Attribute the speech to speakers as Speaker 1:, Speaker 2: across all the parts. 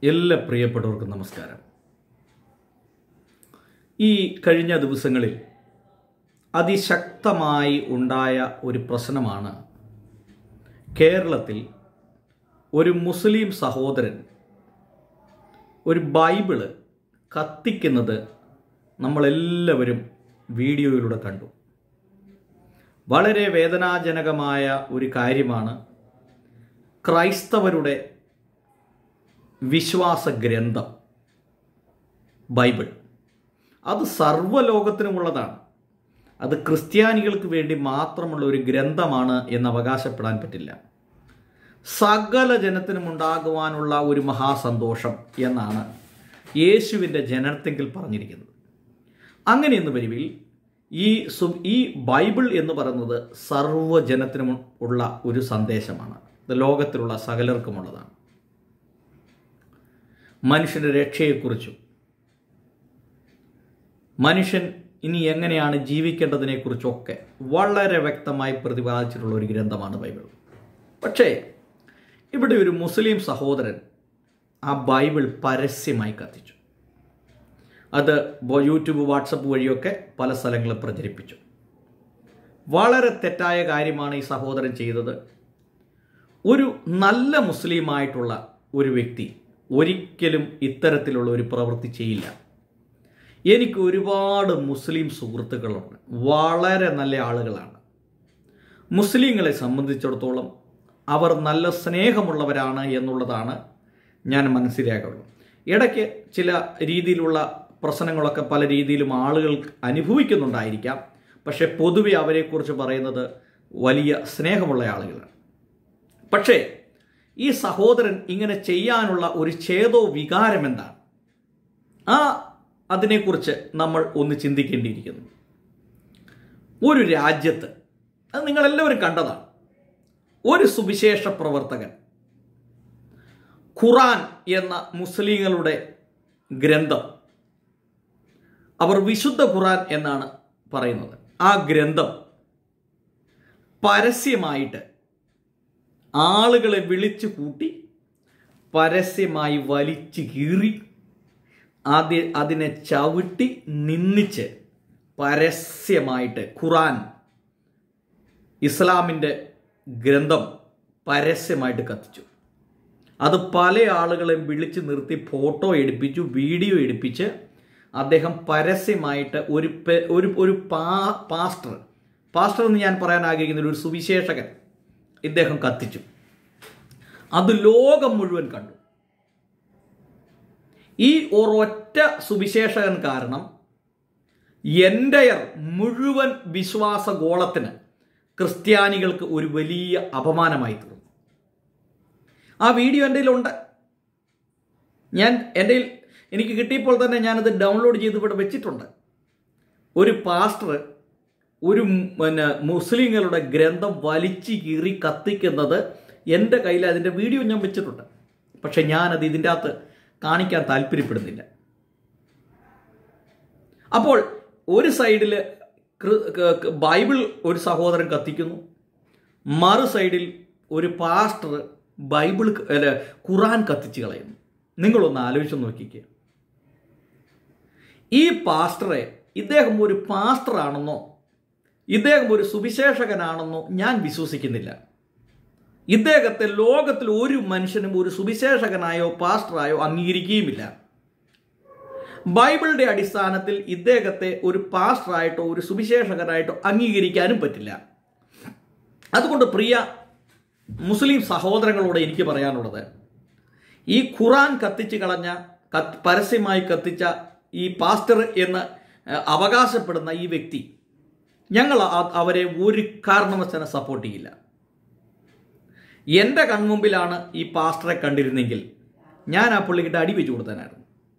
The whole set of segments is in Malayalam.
Speaker 1: എല്ലാ പ്രിയപ്പെട്ടവർക്കും നമസ്കാരം ഈ കഴിഞ്ഞ ദിവസങ്ങളിൽ അതിശക്തമായി ഉണ്ടായ ഒരു പ്രശ്നമാണ് കേരളത്തിൽ ഒരു മുസ്ലിം സഹോദരൻ ഒരു ബൈബിള് കത്തിക്കുന്നത് നമ്മളെല്ലാവരും വീഡിയോയിലൂടെ കണ്ടു വളരെ വേദനാജനകമായ ഒരു കാര്യമാണ് ക്രൈസ്തവരുടെ വിശ്വാസ ഗ്രന്ഥം ബൈബിൾ അത് സർവ്വലോകത്തിനുമുള്ളതാണ് അത് ക്രിസ്ത്യാനികൾക്ക് വേണ്ടി മാത്രമുള്ള ഒരു ഗ്രന്ഥമാണ് എന്ന് അവകാശപ്പെടാൻ പറ്റില്ല സകല ജനത്തിനും ഉണ്ടാകുവാനുള്ള ഒരു മഹാസന്തോഷം എന്നാണ് യേശുവിൻ്റെ ജനനത്തെങ്കിൽ പറഞ്ഞിരിക്കുന്നത് അങ്ങനെയെന്ന് വരുവിൽ ഈ സു ഈ ബൈബിൾ എന്ന് പറയുന്നത് സർവ്വജനത്തിനും ഉള്ള ഒരു സന്ദേശമാണ് ഇത് ലോകത്തിലുള്ള സകലർക്കുമുള്ളതാണ് മനുഷ്യൻ്റെ രക്ഷയെക്കുറിച്ചും മനുഷ്യൻ ഇനി എങ്ങനെയാണ് ജീവിക്കേണ്ടതിനെക്കുറിച്ചൊക്കെ വളരെ വ്യക്തമായി പ്രതിപാദിച്ചിട്ടുള്ള ഒരു ഗ്രന്ഥമാണ് ബൈബിൾ പക്ഷേ ഇവിടെ ഒരു മുസ്ലിം സഹോദരൻ ആ ബൈബിൾ പരസ്യമായി കത്തിച്ചു അത് യൂട്യൂബ് വാട്സപ്പ് വഴിയൊക്കെ പല സ്ഥലങ്ങളിൽ പ്രചരിപ്പിച്ചു വളരെ തെറ്റായ കാര്യമാണ് ഈ സഹോദരൻ ചെയ്തത് ഒരു നല്ല മുസ്ലിമായിട്ടുള്ള ഒരു വ്യക്തി ഒരിക്കലും ഇത്തരത്തിലുള്ള ഒരു പ്രവൃത്തി ചെയ്യില്ല എനിക്ക് ഒരുപാട് മുസ്ലിം സുഹൃത്തുക്കളുണ്ട് വളരെ നല്ല ആളുകളാണ് മുസ്ലിങ്ങളെ സംബന്ധിച്ചിടത്തോളം അവർ നല്ല സ്നേഹമുള്ളവരാണ് എന്നുള്ളതാണ് ഞാൻ മനസ്സിലാക്കുള്ളൂ ഇടയ്ക്ക് ചില രീതിയിലുള്ള പ്രശ്നങ്ങളൊക്കെ പല രീതിയിലും ആളുകൾ അനുഭവിക്കുന്നുണ്ടായിരിക്കാം പക്ഷെ പൊതുവെ അവരെക്കുറിച്ച് പറയുന്നത് വലിയ സ്നേഹമുള്ള ആളുകളാണ് പക്ഷേ ഈ സഹോദരൻ ഇങ്ങനെ ചെയ്യാനുള്ള ഒരു ഛേദോ വികാരം എന്താണ് ആ അതിനെക്കുറിച്ച് നമ്മൾ ഒന്ന് ചിന്തിക്കേണ്ടിയിരിക്കുന്നു ഒരു രാജ്യത്ത് അത് നിങ്ങളെല്ലാവരും കണ്ടതാണ് ഒരു സുവിശേഷ പ്രവർത്തകൻ ഖുറാൻ എന്ന മുസ്ലിങ്ങളുടെ ഗ്രന്ഥം അവർ വിശുദ്ധ ഖുറാൻ എന്നാണ് പറയുന്നത് ആ ഗ്രന്ഥം പരസ്യമായിട്ട് ആളുകളെ വിളിച്ചു കൂട്ടി പരസ്യമായി വലിച്ചു കീറി അതി അതിനെ ചവിട്ടി നിന്ദിച്ച് പരസ്യമായിട്ട് ഖുറാൻ ഇസ്ലാമിൻ്റെ ഗ്രന്ഥം പരസ്യമായിട്ട് കത്തിച്ചു അത് പല ആളുകളെയും വിളിച്ചു നിർത്തി ഫോട്ടോ എടുപ്പിച്ചു വീഡിയോ എടുപ്പിച്ച് അദ്ദേഹം പരസ്യമായിട്ട് ഒരു ഒരു ഒരു പാ പാസ്റ്റർ പാസ്റ്റർ എന്ന് ഞാൻ പറയാൻ ആഗ്രഹിക്കുന്ന ഒരു സുവിശേഷകൻ ഇദ്ദേഹം കത്തിച്ചു അത് ലോകം മുഴുവൻ കണ്ടു ഈ ഒരൊറ്റ സുവിശേഷകൻ കാരണം എൻ്റെയർ മുഴുവൻ വിശ്വാസ ഗോളത്തിന് ക്രിസ്ത്യാനികൾക്ക് ഒരു വലിയ അപമാനമായി തീർന്നു ആ വീഡിയോ എൻ്റെ ഉണ്ട് ഞാൻ എൻ്റെ എനിക്ക് കിട്ടിയപ്പോൾ തന്നെ ഞാനത് ഡൗൺലോഡ് ചെയ്ത് ഇവിടെ വെച്ചിട്ടുണ്ട് ഒരു പാസ്റ്റർ ഒരു പിന്നെ മുസ്ലിങ്ങളുടെ ഗ്രന്ഥം വലിച്ചു കീറി കത്തിക്കുന്നത് എൻ്റെ കയ്യിൽ അതിൻ്റെ വീഡിയോ ഞാൻ വെച്ചിട്ടുണ്ട് പക്ഷെ ഞാനത് ഇതിൻ്റെ അകത്ത് കാണിക്കാൻ താല്പര്യപ്പെടുന്നില്ല അപ്പോൾ ഒരു സൈഡിൽ ബൈബിൾ ഒരു സഹോദരൻ കത്തിക്കുന്നു മറു സൈഡിൽ ഒരു പാസ്റ്റർ ബൈബിൾ അല്ല ഖുറാൻ കത്തിച്ച് കളയുന്നു നിങ്ങളൊന്ന് ആലോചിച്ച് നോക്കിക്കുക ഈ പാസ്റ്ററെ ഇദ്ദേഹം ഒരു പാസ്റ്റർ ആണെന്നോ ഇദ്ദേഹം ഒരു സുവിശേഷകനാണെന്നോ ഞാൻ വിശ്വസിക്കുന്നില്ല ഇദ്ദേഹത്തെ ലോകത്തിൽ ഒരു മനുഷ്യനും ഒരു സുവിശേഷകനായോ പാസ്റ്ററായോ അംഗീകരിക്കുകയുമില്ല ബൈബിളിന്റെ അടിസ്ഥാനത്തിൽ ഇദ്ദേഹത്തെ ഒരു പാസ്റ്ററായിട്ടോ ഒരു സുവിശേഷകനായിട്ടോ അംഗീകരിക്കാനും പറ്റില്ല അതുകൊണ്ട് പ്രിയ മുസ്ലിം സഹോദരങ്ങളോട് എനിക്ക് പറയാനുള്ളത് ഈ ഖുറാൻ കത്തിച്ച് കളഞ്ഞ പരസ്യമായി കത്തിച്ച ഈ പാസ്റ്റർ എന്ന് അവകാശപ്പെടുന്ന ഈ വ്യക്തി ഞങ്ങൾ അവരെ ഒരു കാരണവശാലും സപ്പോർട്ട് ചെയ്യില്ല എൻ്റെ കൺമുമ്പിലാണ് ഈ പാസ്റ്ററെ കണ്ടിരുന്നെങ്കിൽ ഞാൻ ആ പുള്ളിക്കിട്ട് അടി വെച്ചു കൊടുത്തനായിരുന്നു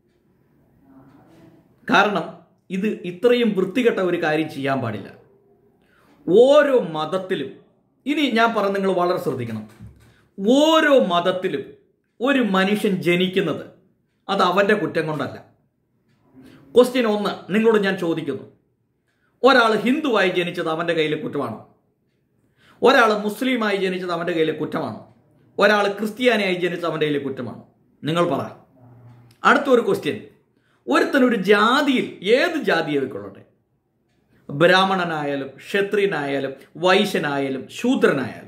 Speaker 1: കാരണം ഇത് ഇത്രയും വൃത്തികെട്ട ഒരു കാര്യം ചെയ്യാൻ പാടില്ല ഓരോ മതത്തിലും ഇനി ഞാൻ പറഞ്ഞ നിങ്ങൾ വളരെ ശ്രദ്ധിക്കണം ഓരോ മതത്തിലും ഒരു മനുഷ്യൻ ജനിക്കുന്നത് അത് അവൻ്റെ കുറ്റം കൊണ്ടല്ല ക്വസ്റ്റ്യൻ ഒന്ന് നിങ്ങളോട് ഞാൻ ചോദിക്കുന്നു ഒരാൾ ഹിന്ദുവായി ജനിച്ചത് അവൻ്റെ കയ്യിലെ കുറ്റമാണോ ഒരാൾ മുസ്ലിമായി ജനിച്ചത് അവൻ്റെ കയ്യിലെ കുറ്റമാണോ ഒരാൾ ക്രിസ്ത്യാനിയായി ജനിച്ചത് അവൻ്റെ കയ്യിലെ കുറ്റമാണോ നിങ്ങൾ പറ അടുത്തൊരു ക്വസ്റ്റ്യൻ ഒരുത്തനൊരു ജാതിയിൽ ഏത് ജാതിയായിക്കൊള്ളട്ടെ ബ്രാഹ്മണനായാലും ക്ഷത്രിയനായാലും വൈശ്യനായാലും ശൂദ്രനായാലും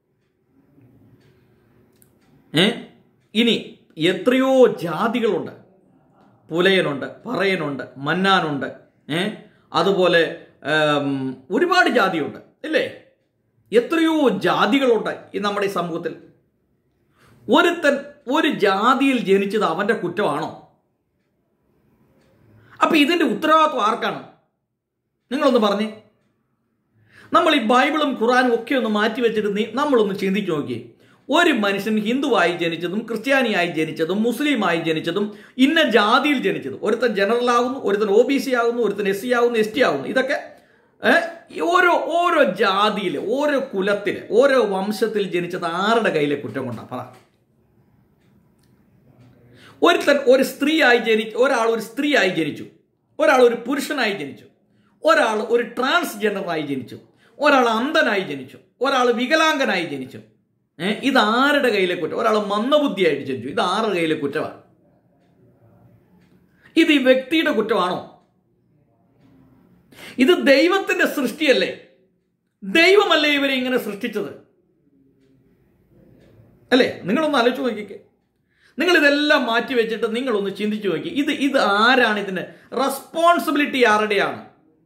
Speaker 1: ഏ ഇനി എത്രയോ ജാതികളുണ്ട് പുലയനുണ്ട് പറയനുണ്ട് മന്നാനുണ്ട് ഏ അതുപോലെ ഉം, ഒരുപാട് ജാതിയുണ്ട് അല്ലേ എത്രയോ ജാതികളുണ്ട് ഈ നമ്മുടെ ഈ സമൂഹത്തിൽ ഒരുത്തൻ ഒരു ജാതിയിൽ ജനിച്ചത് അവന്റെ കുറ്റമാണോ അപ്പൊ ഇതിന്റെ ഉത്തരവാദിത്വം ആർക്കാണ് നിങ്ങളൊന്ന് പറഞ്ഞേ നമ്മൾ ഈ ബൈബിളും ഖുറാനും ഒക്കെ ഒന്ന് മാറ്റി വെച്ചിട്ട് നീ- നമ്മളൊന്ന് ചിന്തിച്ചു നോക്കിയേ ഒരു മനുഷ്യൻ ഹിന്ദുവായി ജനിച്ചതും ക്രിസ്ത്യാനിയായി ജനിച്ചതും മുസ്ലിമായി ജനിച്ചതും ഇന്ന ജാതിയിൽ ജനിച്ചതും ഒരുത്തൻ ജനറൽ ആകുന്നു ഒരുത്തൻ ഒ ബി സി ആകുന്നു ഒരുത്തൻ എസ് സി ആകുന്നു എസ് ടി ആകുന്നു ഇതൊക്കെ ഏ, ഈ ഓരോ ഓരോ ജാതിയിൽ ഓരോ കുലത്തിൽ ഓരോ വംശത്തിൽ ജനിച്ചത് ആരുടെ കയ്യിലെ കുറ്റം കൊണ്ടാണ് പറ ഒരുത്തൻ ഒരു സ്ത്രീയായി ജനിച്ചു ഒരാൾ ഒരു സ്ത്രീയായി ജനിച്ചു ഒരാൾ ഒരു പുരുഷനായി ജനിച്ചു ഒരാൾ ഒരു ട്രാൻസ്ജെൻഡറായി ജനിച്ചു ഒരാൾ അന്ധനായി ജനിച്ചു ഒരാൾ വികലാംഗനായി ജനിച്ചു ഏ ഇത് ആരുടെ കയ്യിലെ കുറ്റം ഒരാൾ മന്ദബുദ്ധിയായിട്ട് ജനിച്ചു ഇത് ആരുടെ കയ്യിലെ കുറ്റമാണ് ഇത് ഈ വ്യക്തിയുടെ കുറ്റമാണോ ഇത് ദൈവത്തിന്റെ സൃഷ്ടിയല്ലേ ദൈവമല്ലേ ഇവരെ ഇങ്ങനെ സൃഷ്ടിച്ചത് അല്ലേ നിങ്ങളൊന്ന് ആലോചിച്ച് നോക്കിക്കേ നിങ്ങൾ ഇതെല്ലാം മാറ്റി വെച്ചിട്ട് നിങ്ങളൊന്ന് ചിന്തിച്ചു നോക്കി ഇത് ഇത് ആരാണ് ഇതിന് റെസ്പോൺസിബിലിറ്റി ആരുടെയാണ്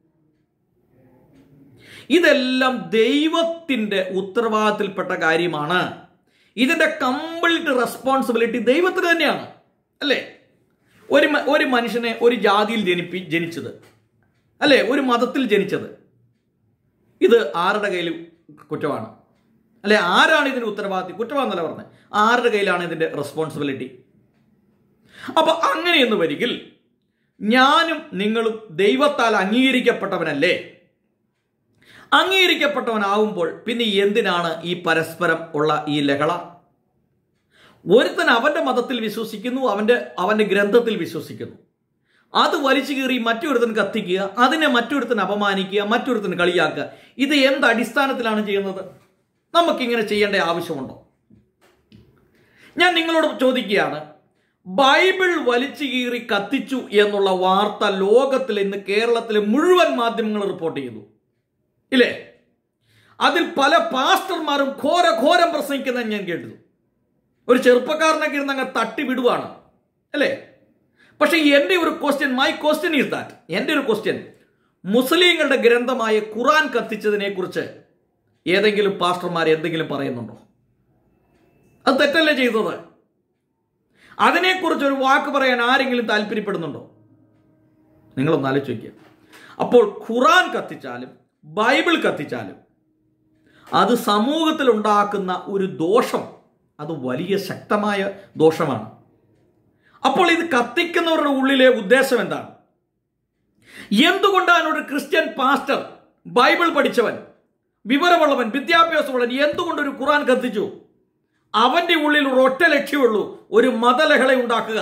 Speaker 1: ഇതെല്ലാം ദൈവത്തിന്റെ ഉത്തരവാദിത്തത്തിൽപ്പെട്ട കാര്യമാണ് ഇതിന്റെ കംപ്ലീറ്റ് റെസ്പോൺസിബിലിറ്റി ദൈവത്തിന് തന്നെയാണ് അല്ലേ ഒരു മ- ഒരു മനുഷ്യനെ ഒരു ജാതിയിൽ ജനിപ്പി ജനിച്ചത് അല്ലേ ഒരു മതത്തിൽ ജനിച്ചത് ഇത് ആരുടെ കയ്യിൽ കുറ്റമാണ് അല്ലെ ആരാണ് ഇതിന് ഉത്തരവാദിത്വം കുറ്റമാണെന്നല്ല പറഞ്ഞത് ആരുടെ കയ്യിലാണ് ഇതിന്റെ റെസ്പോൺസിബിലിറ്റി അപ്പൊ അങ്ങനെയെന്ന് വരികിൽ ഞാനും നിങ്ങളും ദൈവത്താൽ അംഗീകരിക്കപ്പെട്ടവനല്ലേ അംഗീകരിക്കപ്പെട്ടവനാവുമ്പോൾ പിന്നെ എന്തിനാണ് ഈ പരസ്പരം ഉള്ള ഈ ലഹള ഒരുത്തൻ അവന്റെ മതത്തിൽ വിശ്വസിക്കുന്നു അവന്റെ അവന്റെ ഗ്രന്ഥത്തിൽ വിശ്വസിക്കുന്നു അത് വലിച്ചു കീറി മറ്റൊരുത്തൻ കത്തിക്കുക അതിനെ മറ്റൊരുത്തൻ അപമാനിക്കുക മറ്റൊരുത്തൻ കളിയാക്കുക ഇത് എന്ത് അടിസ്ഥാനത്തിലാണ് ചെയ്യുന്നത് നമുക്കിങ്ങനെ ചെയ്യേണ്ട ആവശ്യമുണ്ടോ ഞാൻ നിങ്ങളോട് ചോദിക്കുകയാണ് ബൈബിൾ വലിച്ചു കീറി കത്തിച്ചു എന്നുള്ള വാർത്ത ലോകത്തിൽ ഇന്ന് കേരളത്തിലെ മുഴുവൻ മാധ്യമങ്ങൾ റിപ്പോർട്ട് ചെയ്തു ഇല്ലേ അതിൽ പല പാസ്റ്റർമാരും ഘോര ഘോരം പ്രസംഗിക്കുന്നത് ഞാൻ കേട്ടു ഒരു ചെറുപ്പക്കാരനൊക്കെ ഇരുന്ന് അങ്ങ് തട്ടി വിടുവാണ് അല്ലേ പക്ഷെ എൻ്റെ ഒരു question my question is that എൻ്റെ ഒരു ക്വസ്റ്റ്യൻ മുസ്ലിങ്ങളുടെ ഗ്രന്ഥമായ ഖുറാൻ കത്തിച്ചതിനെ കുറിച്ച് ഏതെങ്കിലും പാസ്റ്റർമാർ എന്തെങ്കിലും പറയുന്നുണ്ടോ അത് തെറ്റല്ലേ ചെയ്തത് അതിനെക്കുറിച്ച് ഒരു വാക്ക് പറയാൻ ആരെങ്കിലും താല്പര്യപ്പെടുന്നുണ്ടോ നിങ്ങളൊന്ന് ആലോചിച്ച് നോക്കിയ അപ്പോൾ ഖുറാൻ കത്തിച്ചാലും ബൈബിൾ കത്തിച്ചാലും അത് സമൂഹത്തിൽ ഉണ്ടാക്കുന്ന ഒരു ദോഷം അത് വലിയ ശക്തമായ ദോഷമാണ് അപ്പോൾ ഇത് കത്തിക്കുന്നവരുടെ ഉള്ളിലെ ഉദ്ദേശം എന്താണ് എന്തുകൊണ്ടാണ് ഒരു ക്രിസ്ത്യൻ പാസ്റ്റർ ബൈബിൾ പഠിച്ചവൻ വിവരമുള്ളവൻ വിദ്യാഭ്യാസമുള്ളവൻ എന്തുകൊണ്ട് ഒരു ഖുറാൻ കത്തിച്ചു അവന്റെ ഉള്ളിൽ ഒരു ഒറ്റ ലക്ഷ്യമുള്ളൂ ഒരു മതലഹള ഉണ്ടാക്കുക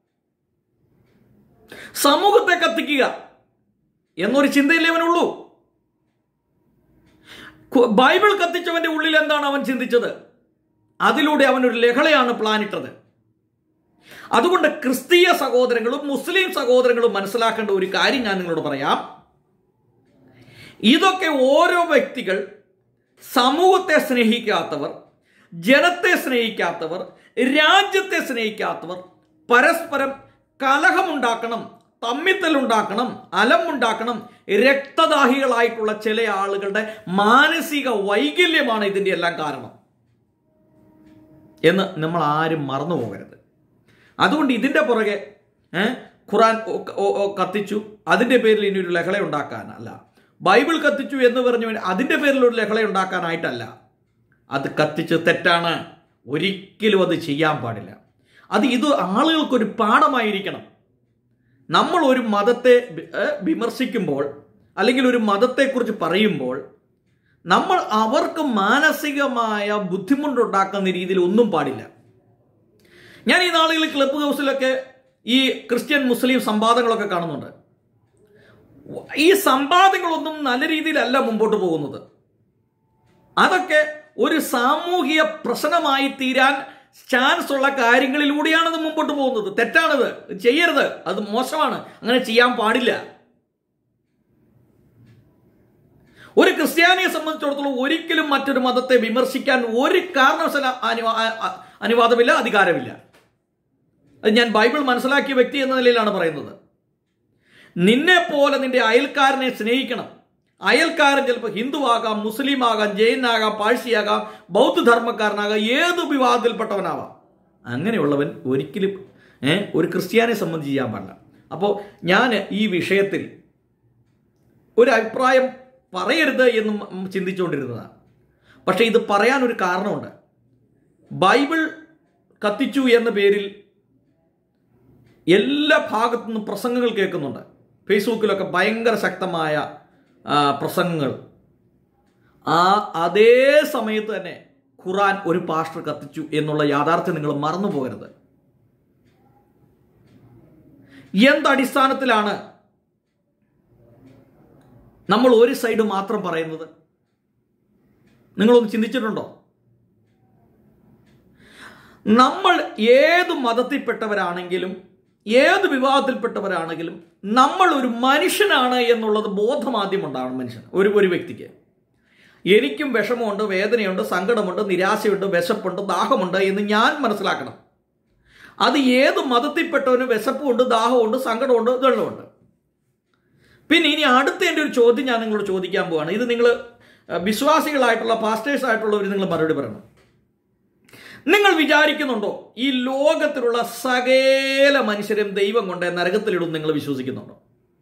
Speaker 1: സമൂഹത്തെ കത്തിക്കുക എന്നൊരു ചിന്തയില്ലേ അവനുള്ളൂ ഖു- ബൈബിൾ കത്തിച്ചവന്റെ ഉള്ളിൽ എന്താണ് അവൻ ചിന്തിച്ചത് അതിലൂടെ അവൻ ഒരു ലഹളയാണ് പ്ലാനിട്ടത് അതുകൊണ്ട് ക്രിസ്തീയ സഹോദരങ്ങളും മുസ്ലിം സഹോദരങ്ങളും മനസ്സിലാക്കേണ്ട ഒരു കാര്യം ഞാൻ നിങ്ങളോട് പറയാം ഇതൊക്കെ ഓരോ വ്യക്തികൾ സമൂഹത്തെ സ്നേഹിക്കാത്തവർ ജനത്തെ സ്നേഹിക്കാത്തവർ രാജ്യത്തെ സ്നേഹിക്കാത്തവർ പരസ്പരം കലഹമുണ്ടാക്കണം തമ്മിത്തലുണ്ടാക്കണം അലമുണ്ടാക്കണം രക്തദാഹികളായിട്ടുള്ള ചില ആളുകളുടെ മാനസിക വൈകല്യമാണ് ഇതിൻ്റെ എല്ലാം കാരണം എന്ന് നമ്മൾ ആരും മറന്നു പോകരുത് അതുകൊണ്ട് ഇതിൻ്റെ പുറകെ ഏ, ഖുറാൻ ഒ- ഒ- ഒ- കത്തിച്ചു അതിൻ്റെ പേരിൽ ഇനി ഒരു ലഹള ഉണ്ടാക്കാനല്ല ബൈബിൾ കത്തിച്ചു എന്ന് പറഞ്ഞു അതിൻ്റെ പേരിൽ ഒരു ലഹള ഉണ്ടാക്കാനായിട്ടല്ല അത് കത്തിച്ച് തെറ്റാണ് ഒരിക്കലും അത് ചെയ്യാൻ പാടില്ല അത് ഇത് ആളുകൾക്കൊരു പാഠമായിരിക്കണം നമ്മൾ ഒരു മതത്തെ ബി- ഏ, വിമർശിക്കുമ്പോൾ അല്ലെങ്കിൽ ഒരു മതത്തെക്കുറിച്ച് പറയുമ്പോൾ നമ്മൾ അവർക്ക് മാനസികമായ ബുദ്ധിമുട്ടുണ്ടാക്കുന്ന രീതിയിൽ ഒന്നും പാടില്ല ഞാൻ ഈ നാളുകളിൽ ക്ലബ് ഹൗസിലൊക്കെ ഈ ക്രിസ്ത്യൻ മുസ്ലിം സംവാദങ്ങളൊക്കെ കാണുന്നുണ്ട് ഈ സംവാദങ്ങളൊന്നും നല്ല രീതിയിലല്ല മുമ്പോട്ട് പോകുന്നത് അതൊക്കെ ഒരു സാമൂഹിക പ്രശ്നമായി തീരാൻ ചാൻസ് ഉള്ള കാര്യങ്ങളിലൂടെയാണ് അത് മുമ്പോട്ട് പോകുന്നത് തെറ്റാണത് ചെയ്യരുത് അത് മോശമാണ് അങ്ങനെ ചെയ്യാൻ പാടില്ല ഒരു ക്രിസ്ത്യാനിയെ സംബന്ധിച്ചിടത്തോളം ഒരിക്കലും മറ്റൊരു മതത്തെ വിമർശിക്കാൻ ഒരു കാരണവശാല അനുവാ- അ- അ- അനുവാദമില്ല അധികാരമില്ല അത് ഞാൻ ബൈബിൾ മനസ്സിലാക്കിയ വ്യക്തി എന്ന നിലയിലാണ് പറയുന്നത് നിന്നെ പോലെ നിന്റെ അയൽക്കാരനെ സ്നേഹിക്കണം അയൽക്കാരൻ ചിലപ്പോൾ ഹിന്ദു ആകാം മുസ്ലിം ആകാം ജൈനാകാം പാഴ്സിയാകാം ബൗദ്ധധർമ്മക്കാരനാകാം ഏത് വിവാഹത്തിൽപ്പെട്ടവനാവാം അങ്ങനെയുള്ളവൻ ഒരിക്കലും ഏ, ഒരു ക്രിസ്ത്യാനിയെ സംബന്ധിച്ച് ചെയ്യാൻ പാടില്ല അപ്പോൾ ഞാൻ ഈ വിഷയത്തിൽ ഒരു അഭിപ്രായം പറയരുത് എന്നും ചിന്തിച്ചുകൊണ്ടിരുന്നതാണ് പക്ഷേ ഇത് പറയാൻ ഒരു കാരണമുണ്ട് ബൈബിൾ കത്തിച്ചു എന്ന പേരിൽ എല്ലാ ഭാഗത്തു നിന്നും പ്രസംഗങ്ങൾ കേൾക്കുന്നുണ്ട് ഫേസ്ബുക്കിലൊക്കെ ഭയങ്കര ശക്തമായ ആ, പ്രസംഗങ്ങൾ ആ അതേ സമയത്ത് തന്നെ ഖുറാൻ ഒരു പാസ്റ്റർ കത്തിച്ചു എന്നുള്ള യാഥാർത്ഥ്യം നിങ്ങൾ മറന്നു പോകരുത് എന്തടിസ്ഥാനത്തിലാണ് നമ്മൾ ഒരു സൈഡ് മാത്രം പറയുന്നത് നിങ്ങളൊന്ന് ചിന്തിച്ചിട്ടുണ്ടോ നമ്മൾ ഏത് മതത്തിൽപ്പെട്ടവരാണെങ്കിലും ഏത് വിവാഹത്തിൽപ്പെട്ടവരാണെങ്കിലും നമ്മൾ ഒരു മനുഷ്യനാണ് എന്നുള്ളത് ബോധം ആദ്യം ഉണ്ടാവണം മനുഷ്യൻ ഒരു ഒരു വ്യക്തിക്ക് എനിക്കും വിഷമമുണ്ട് വേദനയുണ്ട് സങ്കടമുണ്ട് നിരാശയുണ്ട് വിശപ്പുണ്ട് ദാഹമുണ്ട് എന്ന് ഞാൻ മനസ്സിലാക്കണം അത് ഏത് മതത്തിൽപ്പെട്ടവനും വിശപ്പുണ്ട് ദാഹമുണ്ട് സങ്കടമുണ്ട് വെള്ളമുണ്ട് പിന്നെ ഇനി അടുത്ത എൻ്റെ ഒരു ചോദ്യം ഞാൻ നിങ്ങളോട് ചോദിക്കാൻ പോവാണ് ഇത് നിങ്ങൾ വിശ്വാസികളായിട്ടുള്ള പാസ്റ്റേഴ്സ് ആയിട്ടുള്ളവർ നിങ്ങൾ മറുപടി പറയണം നിങ്ങൾ വിചാരിക്കുന്നുണ്ടോ ഈ ലോകത്തിലുള്ള സകല മനുഷ്യരും ദൈവം കൊണ്ട് നരകത്തിലിടും നിങ്ങൾ വിശ്വസിക്കുന്നുണ്ടോ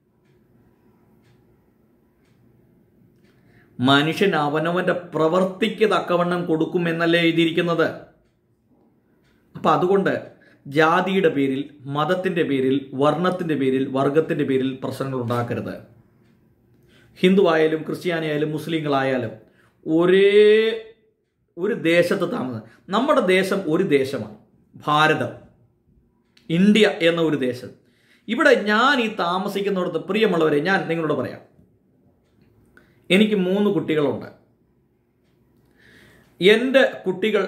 Speaker 1: മനുഷ്യൻ അവനവന്റെ പ്രവൃത്തിക്ക് തക്കവണ്ണം കൊടുക്കും എന്നല്ലേ എഴുതിയിരിക്കുന്നത് അപ്പൊ അതുകൊണ്ട് ജാതിയുടെ പേരിൽ മതത്തിന്റെ പേരിൽ വർണ്ണത്തിന്റെ പേരിൽ വർഗത്തിന്റെ പേരിൽ പ്രശ്നങ്ങൾ ഉണ്ടാക്കരുത് ഹിന്ദു ആയാലും ക്രിസ്ത്യാനി ആയാലും മുസ്ലിങ്ങളായാലും ഒരേ ഒരു ദേശത്ത് താമസം നമ്മുടെ ദേശം ഒരു ദേശമാണ് ഭാരതം ഇന്ത്യ എന്ന ഒരു ദേശം ഇവിടെ ഞാൻ ഈ താമസിക്കുന്നിടത്ത് പ്രിയമുള്ളവരെ ഞാൻ നിങ്ങളോട് പറയാം എനിക്ക് മൂന്ന് കുട്ടികളുണ്ട് എൻ്റെ കുട്ടികൾ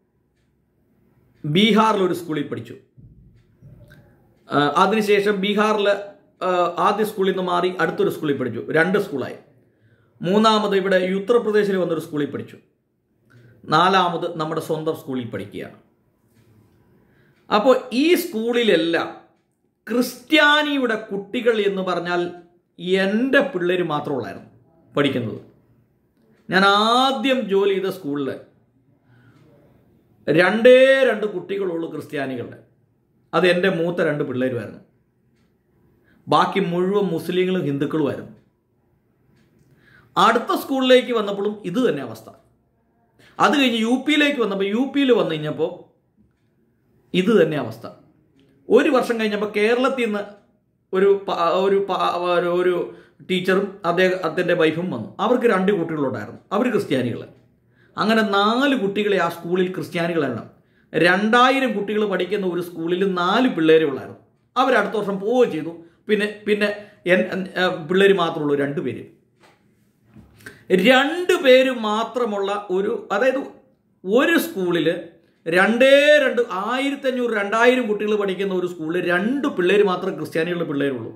Speaker 1: ബീഹാറിൽ ഒരു സ്കൂളിൽ പഠിച്ചു ആ, അതിനുശേഷം ബീഹാറിൽ ആ, ആദ്യ സ്കൂളിൽ നിന്ന് മാറി അടുത്തൊരു സ്കൂളിൽ പഠിച്ചു രണ്ട് സ്കൂളായി മൂന്നാമത് ഇവിടെ ഉത്തർപ്രദേശിൽ വന്നൊരു സ്കൂളിൽ പഠിച്ചു നാലാമത് നമ്മുടെ സ്വന്തം സ്കൂളിൽ പഠിക്കുകയാണ് അപ്പോൾ ഈ സ്കൂളിലെല്ലാം ക്രിസ്ത്യാനിയുടെ കുട്ടികൾ എന്ന് പറഞ്ഞാൽ എൻ്റെ പിള്ളേർ മാത്രമുള്ളായിരുന്നു പഠിക്കുന്നത് ഞാൻ ആദ്യം ജോലി ചെയ്ത സ്കൂളിൽ രണ്ടേ രണ്ട് കുട്ടികളുള്ളൂ ക്രിസ്ത്യാനികളുടെ അത് എൻ്റെ മൂത്ത രണ്ട് പിള്ളേരുമായിരുന്നു ബാക്കി മുഴുവൻ മുസ്ലിങ്ങളും ഹിന്ദുക്കളുമായിരുന്നു അടുത്ത സ്കൂളിലേക്ക് വന്നപ്പോഴും ഇത് തന്നെ അവസ്ഥ അത് കഴിഞ്ഞ് യു പിയിലേക്ക് വന്നപ്പോൾ യു പിയിൽ വന്നു കഴിഞ്ഞപ്പോൾ ഇത് തന്നെ അവസ്ഥ ഒരു വർഷം കഴിഞ്ഞപ്പോൾ കേരളത്തിൽ നിന്ന് ഒരു പ- ഒരു പ- ഒരു- ഒരു ടീച്ചറും അദ്ദേഹത്തിൻ്റെ വൈഫും വന്നു അവർക്ക് രണ്ട് കുട്ടികളുണ്ടായിരുന്നു അവർ ക്രിസ്ത്യാനികൾ അങ്ങനെ നാല് കുട്ടികളെ ആ സ്കൂളിൽ ക്രിസ്ത്യാനികളെണ്ണം രണ്ടായിരം കുട്ടികൾ പഠിക്കുന്ന ഒരു സ്കൂളിൽ നാല് പിള്ളേരെ ഉള്ളായിരുന്നു അവർ അടുത്ത വർഷം പോവുകയും ചെയ്തു പിന്നെ പിന്നെ പിള്ളേർ മാത്രമേ ഉള്ളൂ രണ്ട് പേര് രണ്ട് പേര് മാത്രമുള്ള ഒരു അതായത് ഒരു സ്കൂളിൽ രണ്ടേ രണ്ട് ആയിരത്തി അഞ്ഞൂറ് രണ്ടായിരം കുട്ടികൾ പഠിക്കുന്ന ഒരു സ്കൂളിൽ രണ്ട് പിള്ളേർ മാത്രം ക്രിസ്ത്യാനികളുടെ പിള്ളേരുള്ളൂ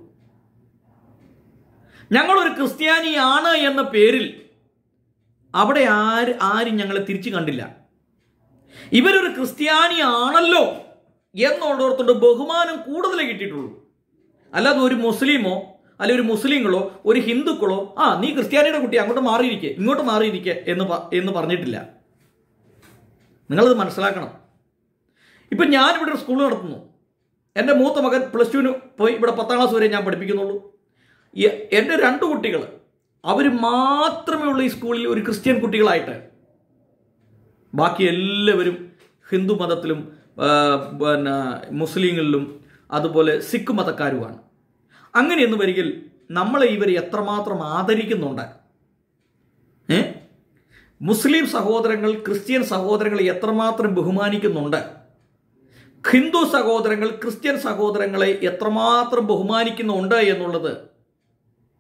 Speaker 1: ഞങ്ങളൊരു ക്രിസ്ത്യാനിയാണ് എന്ന പേരിൽ അവിടെ ആര് ആരും ഞങ്ങളെ തിരിച്ചു കണ്ടില്ല ഇവരൊരു ക്രിസ്ത്യാനിയാണല്ലോ എന്നുള്ളടത്തോണ്ട് ബഹുമാനം കൂടുതൽ കിട്ടിയിട്ടുള്ളൂ അല്ലാതെ ഒരു മുസ്ലിമോ അല്ലെ ഒരു മുസ്ലിങ്ങളോ ഒരു ഹിന്ദുക്കളോ ആ നീ ക്രിസ്ത്യാനിയുടെ കുട്ടി അങ്ങോട്ട് മാറിയിരിക്കെ ഇങ്ങോട്ട് മാറിയിരിക്കെ എന്ന് പ- എന്ന് പറഞ്ഞിട്ടില്ല നിങ്ങളത് മനസ്സിലാക്കണം ഇപ്പം ഞാനിവിടെ ഒരു സ്കൂൾ നടത്തുന്നു എൻ്റെ മൂത്ത മകൻ പ്ലസ് ടുവിന് പോയി ഇവിടെ പത്താം ക്ലാസ് വരെ ഞാൻ പഠിപ്പിക്കുന്നുള്ളൂ എ- എൻ്റെ രണ്ട് കുട്ടികൾ അവർ മാത്രമേ ഉള്ളൂ ഈ സ്കൂളിൽ ഒരു ക്രിസ്ത്യൻ കുട്ടികളായിട്ട് ബാക്കി എല്ലാവരും ഹിന്ദു മതത്തിലും ആ, പിന്നെ മുസ്ലിങ്ങളിലും അതുപോലെ സിഖ് മതക്കാരുമാണ് അങ്ങനെയെന്ന് വരികിൽ നമ്മളെ ഇവർ എത്രമാത്രം ആദരിക്കുന്നുണ്ട് ഏ മുസ്ലിം സഹോദരങ്ങൾ ക്രിസ്ത്യൻ സഹോദരങ്ങളെ എത്രമാത്രം ബഹുമാനിക്കുന്നുണ്ട് ഹിന്ദു സഹോദരങ്ങൾ ക്രിസ്ത്യൻ സഹോദരങ്ങളെ എത്രമാത്രം ബഹുമാനിക്കുന്നുണ്ട് എന്നുള്ളത്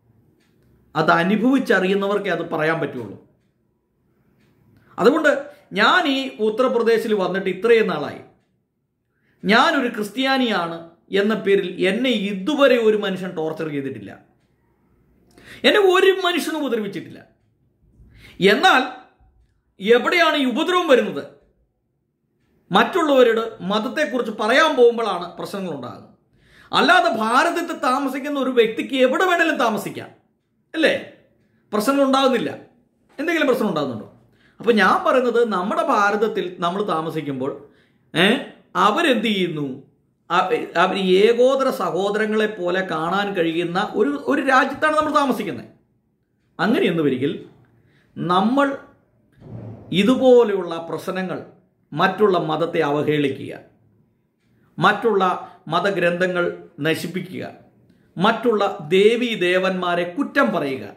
Speaker 1: അത് അനുഭവിച്ചറിയുന്നവർക്കേ അത് പറയാൻ പറ്റുള്ളൂ അതുകൊണ്ട് ഞാൻ ഈ ഉത്തർപ്രദേശിൽ വന്നിട്ട് ഇത്രയും നാളായി ഞാനൊരു ക്രിസ്ത്യാനിയാണ് എന്ന പേരിൽ എന്നെ ഇതുവരെ ഒരു മനുഷ്യൻ ടോർച്ചർ ചെയ്തിട്ടില്ല എന്നെ ഒരു മനുഷ്യനും ഉപദ്രവിച്ചിട്ടില്ല എന്നാൽ എവിടെയാണ് ഈ ഉപദ്രവം വരുന്നത് മറ്റുള്ളവരോട് മതത്തെക്കുറിച്ച് പറയാൻ പോകുമ്പോഴാണ് പ്രശ്നങ്ങൾ ഉണ്ടാകുന്നത് അല്ലാതെ ഭാരതത്തിൽ താമസിക്കുന്ന ഒരു വ്യക്തിക്ക് എവിടെ വേണേലും താമസിക്കാം അല്ലേ പ്രശ്നങ്ങൾ ഉണ്ടാകുന്നില്ല എന്തെങ്കിലും പ്രശ്നം ഉണ്ടാകുന്നുണ്ടോ അപ്പൊ ഞാൻ പറയുന്നത് നമ്മുടെ ഭാരതത്തിൽ നമ്മൾ താമസിക്കുമ്പോൾ ഏ അവരെന്ത് ചെയ്യുന്നു അവർ ഏകോദര സഹോദരങ്ങളെ പോലെ കാണാൻ കഴിയുന്ന ഒരു ഒരു രാജ്യത്താണ് നമ്മൾ താമസിക്കുന്നത് അങ്ങനെയെന്ന് വരികിൽ നമ്മൾ ഇതുപോലെയുള്ള പ്രശ്നങ്ങൾ മറ്റുള്ള മതത്തെ അവഹേളിക്കുക മറ്റുള്ള മതഗ്രന്ഥങ്ങൾ നശിപ്പിക്കുക മറ്റുള്ള ദേവീ ദേവന്മാരെ കുറ്റം പറയുക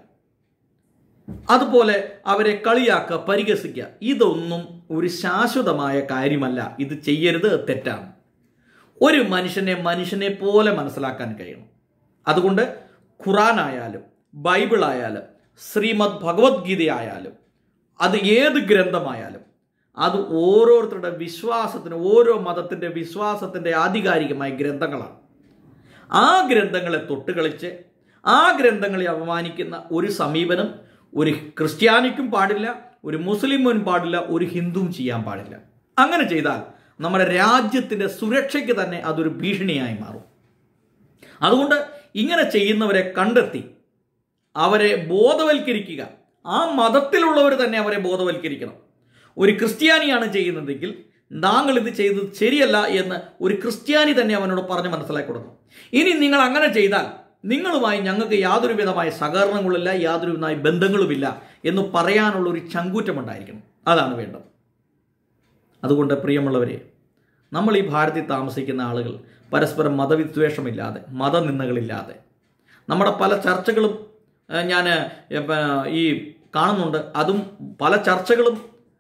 Speaker 1: അതുപോലെ അവരെ കളിയാക്കുക പരിഹസിക്കുക ഇതൊന്നും ഒരു ശാശ്വതമായ കാര്യമല്ല ഇത് ചെയ്യരുത് തെറ്റാണ് ഒരു മനുഷ്യനെ മനുഷ്യനെ പോലെ മനസ്സിലാക്കാൻ കഴിയണം അതുകൊണ്ട് ഖുറാനായാലും ബൈബിളായാലും ശ്രീമദ് ഭഗവത്ഗീതയായാലും അത് ഏത് ഗ്രന്ഥമായാലും അത് ഓരോരുത്തരുടെ വിശ്വാസത്തിന് ഓരോ മതത്തിൻ്റെ വിശ്വാസത്തിൻ്റെ ആധികാരികമായ ഗ്രന്ഥങ്ങളാണ് ആ ഗ്രന്ഥങ്ങളെ തൊട്ടുകളിച്ച് ആ ഗ്രന്ഥങ്ങളെ അപമാനിക്കുന്ന ഒരു സമീപനം ഒരു ക്രിസ്ത്യാനിക്കും പാടില്ല ഒരു മുസ്ലിമും പാടില്ല ഒരു ഹിന്ദുവും ചെയ്യാൻ പാടില്ല അങ്ങനെ ചെയ്താൽ നമ്മുടെ രാജ്യത്തിൻ്റെ സുരക്ഷയ്ക്ക് തന്നെ അതൊരു ഭീഷണിയായി മാറും അതുകൊണ്ട് ഇങ്ങനെ ചെയ്യുന്നവരെ കണ്ടെത്തി അവരെ ബോധവൽക്കരിക്കുക ആ മതത്തിലുള്ളവർ തന്നെ അവരെ ബോധവൽക്കരിക്കണം ഒരു ക്രിസ്ത്യാനിയാണ് ചെയ്യുന്നതെങ്കിൽ താങ്കൾ ഇത് ചെയ്തത് ശരിയല്ല എന്ന് ഒരു ക്രിസ്ത്യാനി തന്നെ അവനോട് പറഞ്ഞ് മനസ്സിലാക്കി കൊടുക്കണം ഇനി നിങ്ങൾ അങ്ങനെ ചെയ്താൽ നിങ്ങളുമായി ഞങ്ങൾക്ക് യാതൊരു വിധമായ സഹകരണങ്ങളില്ല യാതൊരു വിധമായ ബന്ധങ്ങളുമില്ല എന്ന് പറയാനുള്ള ഒരു ചങ്കൂറ്റമുണ്ടായിരിക്കണം അതാണ് വേണ്ടത് അതുകൊണ്ട് പ്രിയമുള്ളവരെ നമ്മൾ ഈ ഭാരതത്തിൽ താമസിക്കുന്ന ആളുകൾ പരസ്പരം മതവിദ്വേഷമില്ലാതെ മതനിന്ദകളില്ലാതെ നമ്മുടെ പല ചർച്ചകളും ഞാൻ ഈ കാണുന്നുണ്ട് അതും പല ചർച്ചകളും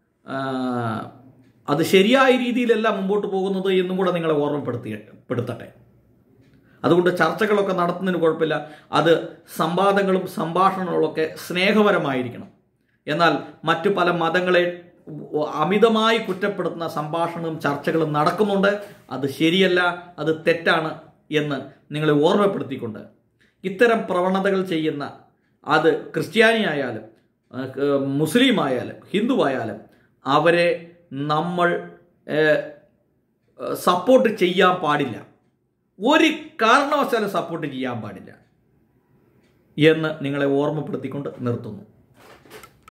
Speaker 1: അത് ശരിയായ രീതിയിലല്ല മുമ്പോട്ട് പോകുന്നത് എന്നും കൂടെ നിങ്ങളെ ഓർമ്മപ്പെടുത്തി പെടുത്തട്ടെ അതുകൊണ്ട് ചർച്ചകളൊക്കെ നടത്തുന്നതിന് കുഴപ്പമില്ല അത് സംവാദങ്ങളും സംഭാഷണങ്ങളൊക്കെ സ്നേഹപരമായിരിക്കണം എന്നാൽ മറ്റു പല മതങ്ങളെ അമിതമായി കുറ്റപ്പെടുത്തുന്ന സംഭാഷണവും ചർച്ചകളും നടക്കുന്നുണ്ട് അത് ശരിയല്ല അത് തെറ്റാണ് എന്ന് നിങ്ങളെ ഓർമ്മപ്പെടുത്തിക്കൊണ്ട് ഇത്തരം പ്രവണതകൾ ചെയ്യുന്ന അത് ക്രിസ്ത്യാനി ആയാലും മുസ്ലിം ആയാലും ഹിന്ദു ആയാലും അവരെ നമ്മൾ സപ്പോർട്ട് ചെയ്യാൻ പാടില്ല ഒരു കാരണവശാലും സപ്പോർട്ട് ചെയ്യാൻ പാടില്ല എന്ന് നിങ്ങളെ ഓർമ്മപ്പെടുത്തിക്കൊണ്ട് നിർത്തുന്നു